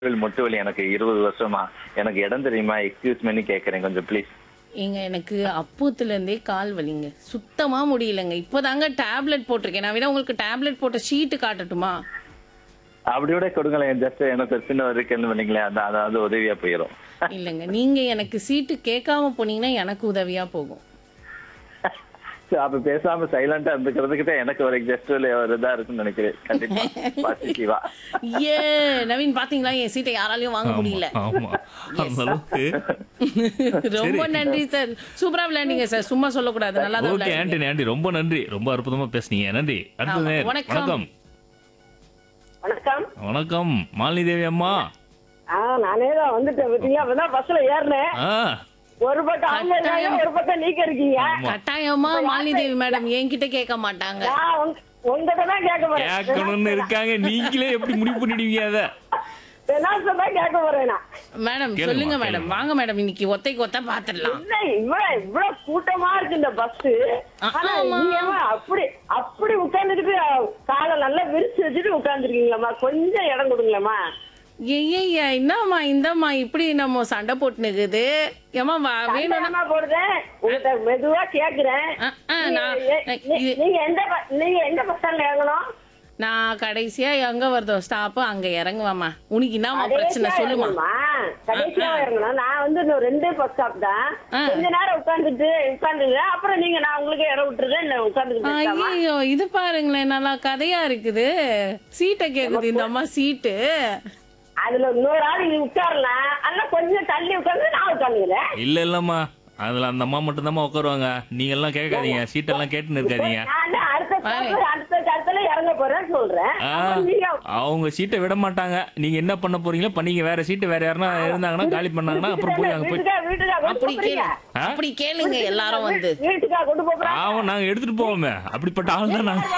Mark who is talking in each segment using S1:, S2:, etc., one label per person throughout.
S1: முட்டுவலி முட்டுவலி எனக்கு இருபது வருஷமா எனக்கு இடம் தெரியுமா எக்ஸ்கியூஸ் பண்ணி கேட்கறேன் கொஞ்சம் ப்ளீஸ்
S2: ஏங்க எனக்கு அப்பூத்துல இருந்தே கால் வலிங்க சுத்தமா முடியலங்க இப்போதாங்க டேப்லெட் போட்டிருக்கேன் நான் வேணா உங்களுக்கு டேப்லெட் போட்ட ஷீட்டு காட்டட்டுமா
S1: அப்படியோட கொடுங்களேன் ஜஸ்ட் எனக்கு ஒரு சின்ன ஒரு கேள்வி பண்ணீங்களே அது அதாவது உதவியா போயிடும்
S2: இல்லைங்க நீங்க எனக்கு சீட்டு கேட்காம போனீங்கன்னா எனக்கு உதவியா போகும்
S1: அப்ப பேசாம சைலண்டா இருந்துக்கிறதுக்கு தான் எனக்கு ஒரு ஜஸ்ட் ஒரு இதா இருக்குன்னு நினைக்கிறேன் கண்டிப்பா பாசிட்டிவா
S2: ஏ நவீன் பாத்தீங்களா என் சீட்டை யாராலையும் வாங்க முடியல
S3: ஆமா அந்த அளவுக்கு
S2: ரொம்ப நன்றி சார் சூப்பரா விளையாண்டீங்க சார் சும்மா சொல்லக்கூடாது நல்லா தான்
S3: ஓகே
S2: விளையாண்டீங்க
S3: ஆண்டனி ஆண்டி ரொம்ப நன்றி ரொம்ப அற்புதமா பேசுனீங்க நன்றி அடுத்தது
S2: ஆமா,
S3: நேர்.
S2: வணக்கம்.
S3: வணக்கம்
S4: வணக்கம்
S3: வணக்கம் மாலினி தேவி அம்மா
S4: ஆ நானே தான் வந்துட்டேன் பார்த்தீங்களா அப்பதான் பஸ்ல ஏறினேன்
S3: ஆ
S4: ஒரு பக்கம் அவங்க இருக்காங்க ஒரு பக்கம் நீங்க இருக்கீங்க
S2: கட்டாயமா மாலினி தேவி மேடம் என்கிட்ட கேட்க மாட்டாங்க
S4: நான் உங்க- உங்ககிட்ட தான் கேட்க போறேன்
S3: கேட்கணும்னு இருக்காங்க நீங்களே எப்படி முடிவு பண்ணிடுவீங்க அத
S4: பெனால்ஸ் தான் கேட்க போறேன் நான்
S2: மேடம்
S3: கேளுங்க,
S2: சொல்லுங்க
S3: கேளுங்க.
S2: மேடம் வாங்க மேடம் இன்னைக்கு ஒத்தைக்கு ஒத்த பாத்துடலாம்
S4: இல்ல இவ்வளவு இவ்வளவு கூட்டமா இருக்கு இந்த பஸ் ஆனா
S2: ஆமா.
S4: நீங்க ஏம்மா அப்படி அப்படி உட்கார்ந்துட்டு காலை நல்லா விரிச்சு வச்சுட்டு உட்கார்ந்துருக்கீங்களாம்மா கொஞ்சம் இடம் கொடுங்களேம்மா
S2: ஐயா என்னம்மா இந்தம்மா இப்படி நம்ம சண்டை போட்டுனுக்குது ஏமா வா வேணும்னா
S4: வேணும்னா போடுறேன் உங்ககிட்ட மெதுவா கேக்குறேன்
S2: ஆ, ஆ, நான்
S4: நீங்க- நீ-
S2: இது-
S4: நீங்க எந்த ப- நீங்க எந்த பஸ் ஸ்டாண்ட்ல இறங்கணும்
S2: நான் கடைசியா எங்க வருதோ ஸ்டாப் அங்க இறங்குவாமா உனக்கு என்னம்மா பிரச்சனை
S4: கடைசியா
S2: சொல்லுமா
S4: இறங்கணுமா? கடைசியா இறங்கணும் நான் வந்து இன்னும் ரெண்டே பஸ் ஸ்டாப் தான்
S2: ஆ.
S4: கொஞ்ச நேரம் உட்கார்ந்துட்டு உட்கார்ந்துங்க அப்புறம் நீங்க நான் உங்களுக்கு இடம் விட்டுருதேன் நான் உட்கார்ந்துட்டு
S2: ஐயோ இது பாருங்களேன் நல்லா கதையா இருக்குது சீட்டை கேக்குது இந்த அம்மா சீட்டு
S4: அதுல இன்னொரு ஆள் நீ உட்காரலாம் ஆனா கொஞ்சம் தள்ளி உட்கார்ந்து நான் உட்காந்துக்கிறேன்
S3: இல்ல இல்லம்மா அதுல அந்த அம்மா மட்டும் தான் உட்காருவாங்க நீங்க எல்லாம் கேட்காதீங்க சீட்டெல்லாம் கேட்டுன்னு இருக்காதீங்க
S4: நான் அடுத்த stop, அடுத்த இடத்துல இறங்க போறேன்னு சொல்றேன்
S3: ஆ,
S4: அப்புறம் நீங்க
S3: அவங்க சீட்டை விட மாட்டாங்க நீங்க என்ன பண்ண போறீங்களோ பண்ணீங்க வேற சீட்டு வேற யாருன்னா இருந்தாங்கன்னா காலி பண்ணாங்கன்னா அப்புறம் போய் அங்க போய்
S4: வீட்டுக்கா வீட்டுக்கா கொண்டு
S2: அப்படி கேளு
S4: போறீங்க
S3: ஆ?
S2: அப்படி கேளுங்க எல்லாரும் வந்து
S4: வீட்டுக்கா கொண்டு போறேன்
S3: ஆமா நாங்க எடுத்துட்டு போவோமே அப்படிப்பட்ட ஆள் தான் நாங்க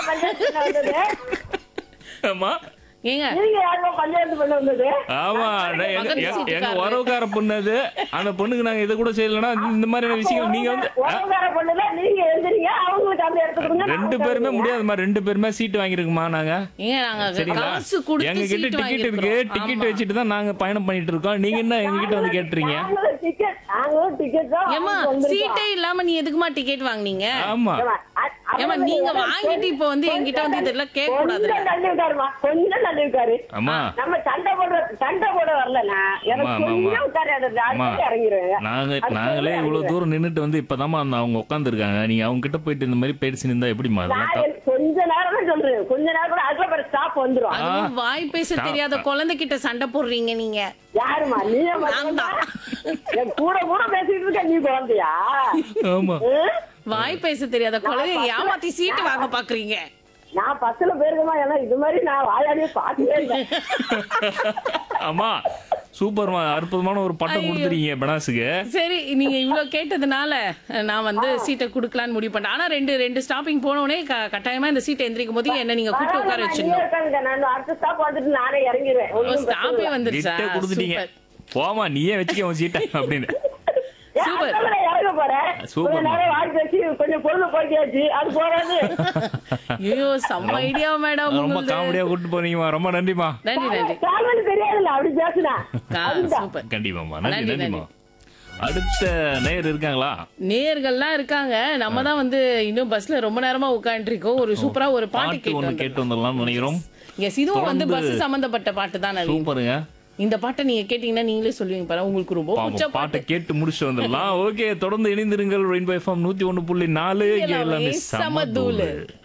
S3: ஆமா
S2: ஏங்க
S4: நீங்க யாருமா பஞ்சாயத்து பண்ண வந்தது
S3: ஆமா நான் எங்க-
S2: பக்கத்து
S3: எங்க- எங்க
S2: சீட்டுக்காரரு.
S3: உறவுக்கார பொண்ணு அந்த பொண்ணுக்கு நாங்க இதை கூட செய்யலன்னா இந்த மாதிரியான விஷயங்கள் நீங்க வந்து ஆ,
S4: உறவுக்கார பொண்ணுல நீங்க எழுந்துறீங்க அவங்களுக்கு அந்த இடத்துக்கு கொடுங்க, நான்
S3: ரெண்டு பேருமே
S4: உட்காருவேன்.
S3: முடியாதுமா ரெண்டு பேருமே சீட் வாங்கிருக்குமா நாங்க
S2: ஏங்க நாங்க
S3: சரிங்களா
S2: காசு கொடுத்து
S3: எங்க கிட்ட
S2: சீட்டு
S3: டிக்கெட் இருக்கு
S2: வாங்கிருக்கோம்
S3: டிக்கெட் வச்சுட்டு தான் நாங்க பயணம் பண்ணிட்டு இருக்கோம் நீங்க என்ன எங்க கிட்ட வந்து கேட்டுறீங்க
S4: நாங்களும் ticket- நாங்களும் ticket தான்
S2: ஏமா
S4: வாங்கிட்டு வந்திருக்கோம்.
S2: சீட்டே இல்லாம நீ எதுக்குமா டிக்கெட் வாங்குனீங்க
S3: ஆமா
S4: ஏம்மா, அ-
S2: ஏமா
S4: அப்புறம்
S2: நீங்க
S4: வந்து
S2: வாங்கிட்டு இப்போ வந்து என்கிட்ட வந்து இதெல்லாம் கேட்க கூடாதுல்ல
S4: கொஞ்சம் தள்ளி உட்காருமா கொஞ்சம் தள்ளி உட்காரு
S3: அம்மா
S4: நம்ம சண்டை போட சண்டை போட வரலண்ணா எனக்கு
S3: ஆமா, ஆமா,
S4: கொஞ்சம்
S3: ஆமா.
S4: உட்காரு அந்த
S3: அம்மா
S4: அடுத்து இறங்கிடுவேன்
S3: நாங்க
S4: அடுத்து
S3: நாங்களே இவ்வளவு
S4: இறங்கிடுவேன்.
S3: தூரம் நின்னுட்டு வந்து இப்பதாம்மா அந்த அவங்க உட்காந்துருக்காங்க நீங்க அவங்க கிட்ட போயிட்டு இந்த மாதிரி பேசி நின்றா எப்படிமா அதெல்லாம்
S4: நான்
S3: தப்பு.
S4: கொஞ்ச நேரம் தான் சொல்றேன் கொஞ்ச நேரம் கூட அதுல பிறகு ஸ்டாப் வந்துரும்
S2: அதுவும் வாய் பேச
S3: stop.
S2: தெரியாத குழந்தை கிட்ட சண்டை போடுறீங்க நீங்க
S4: யாருமா நீ
S2: நான் தான்.
S4: என் கூட கூட பேசிட்டு இருக்க நீ குழந்தையா
S3: ஆமா
S4: ம்?
S2: வாய் பேச தெரியாத குழந்தைய ஏமாத்தி சீட்டு வாங்க பாக்குறீங்க
S4: நான் பஸ்ல போயிருக்கமா ஏன்னா இது மாதிரி நான் வாயாடியே பார்த்ததே இல்லை
S3: ஆமா சூப்பர்மா அற்புதமான ஒரு பட்டம் கொடுத்துறீங்க பெனாஸுக்கு
S2: சரி நீங்க இவ்வளவு கேட்டதுனால நான் வந்து சீட்டை குடுக்கலாம்னு முடிவு பண்ணேன் ஆனா ரெண்டு ரெண்டு ஸ்டாப்பிங் போன உடனே க- கட்டாயமா இந்த சீட்டை எந்திரிக்கும் போது என்ன நீங்க கூப்பிட்டு உட்கார
S4: பரவாயில்ல, நீ
S2: வச்சிடணும்
S4: உட்காருங்க. நான் அடுத்த ஸ்டாப் வந்துட்டு நானே இறங்கிடுவேன் ஒண்ணும் பிரச்சனை
S2: ஸ்டாப்பே
S4: இல்லை.
S2: வந்துருச்சா
S3: கிட்ட கொடுத்துட்டீங்க
S2: சூப்பர்
S3: போமா நீயே வச்சுக்க உன் சீட்டை அப்படின்னு
S4: ஏன்
S2: சூப்பர்.
S4: அதனால நான் இறங்க போறேன்
S3: சூப்பர்மா.
S4: கொஞ்ச நேரம் வாய் பேசி கொஞ்சம் பொருள் போய்க்காச்சு அது போறாது
S2: ஐயோ செம்ம ஐடியா மேடம்
S3: ரொம்ப காமெடியா கூட்டு போறீங்கம்மா ரொம்ப நன்றிமா
S2: நன்றி நன்றி
S4: காரணம் தெரியாதுல்ல அப்படி பேசுனா
S2: ஆ,
S4: அதுதான்
S2: சூப்பர்
S3: கண்டிப்பாம்மா நன்றி
S2: நன்றி,
S3: நன்றிமா அடுத்த நேயர் இருக்காங்களா
S2: நேர்கள்லாம் இருக்காங்க நம்ம தான் வந்து இன்னும் பஸ்ல ரொம்ப நேரமா உட்காந்துருக்கோம் ஒரு சூப்பரா ஒரு பாட்டு
S3: பாட்டு
S2: கேட்டு
S3: ஒண்ணு
S2: வந்தோம்.
S3: கேட்டு வந்துடலாம்னு நினைக்கிறோம்
S2: எஸ் இதுவும் வந்து
S3: தொடர்ந்து-
S2: பஸ் சம்பந்தப்பட்ட பாட்டு தான் நவீன்.
S3: சூப்பருங்க
S2: இந்த பாட்டை நீங்க கேட்டீங்கன்னா நீங்களே சொல்லுவீங்க பாரு உங்களுக்கு ரொம்ப பிடிச்ச
S3: பாவம், பாட்டை
S2: பாட்டு
S3: கேட்டு முடிச்சு வந்துடலாம் ஓகே தொடர்ந்து இணைந்திருங்கள் ரெயின்போ எஃப்எம் நூத்தி ஒண்ணு புள்ளி நாலு இங்க
S2: எல்லாமே
S3: எல்லாமே
S2: சமதூளு.
S3: சமதூளு